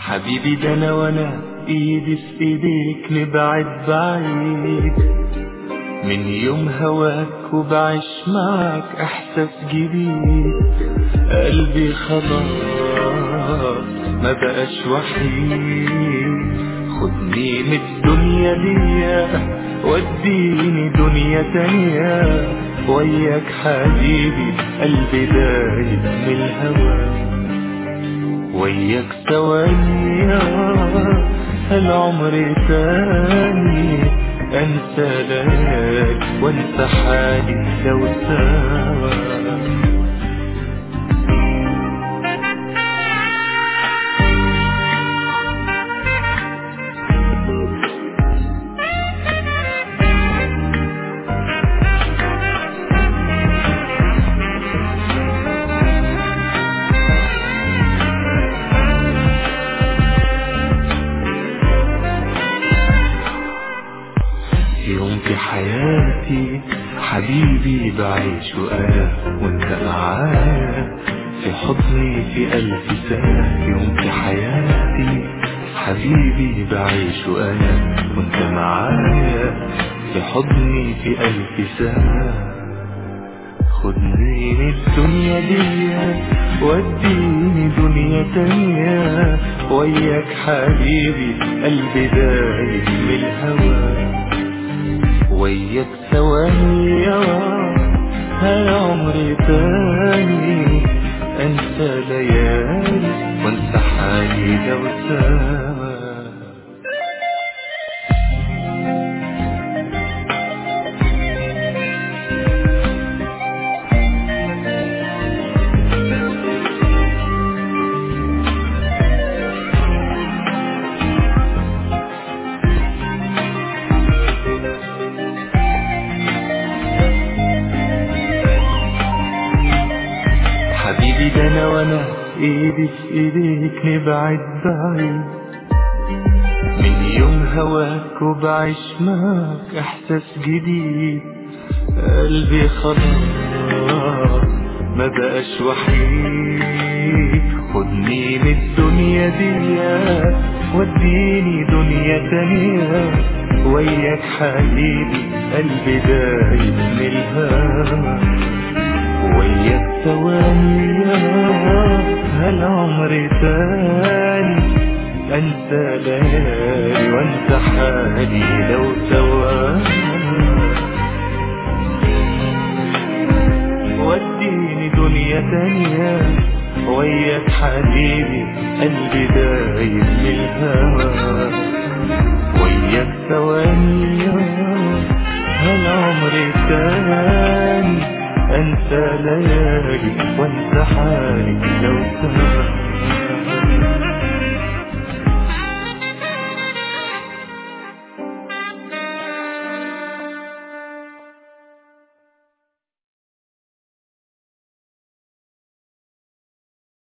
حبيبي ده انا وانا ايدي في ايديك نبعد بعيد من يوم هواك وبعيش معك احساس جديد قلبي خلاص ما بقاش وحيد خدني من الدنيا دي وديني دنيا تانية وياك حبيبي قلبي دايب من الهوى وياك ثواني العمر تاني انسى ليالي وانسى حالي لو سوا يوم في حياتي حبيبي بعيش وأنا وانت معايا في حضني في ألف سنة يوم في حياتي حبيبي بعيش وأنا وانت معايا في حضني في ألف سنة خدني من الدنيا دي وديني دنيا تانية وياك حبيبي قلبي دايب من الهوى وياك ثواني هالعمر تاني انسى ليالي وانسى حالي لو سوا حبيبي ده انا وانا ايدي في ايديك نبعد بعيد من يوم هواك وبعيش معك احساس جديد قلبي خلاص ما بقاش وحيد خدني من الدنيا دي وديني دنيا تانية وياك حبيبي قلبي دايب من الهوى ويا الثواني هالعمر تاني انسى ليالي وانسى حالي لو سوا وديني دنيا تانية وياك حبيبي قلبي دايب من الهوى وياك ثواني هالعمر تاني انسى ليالي وانسى حالي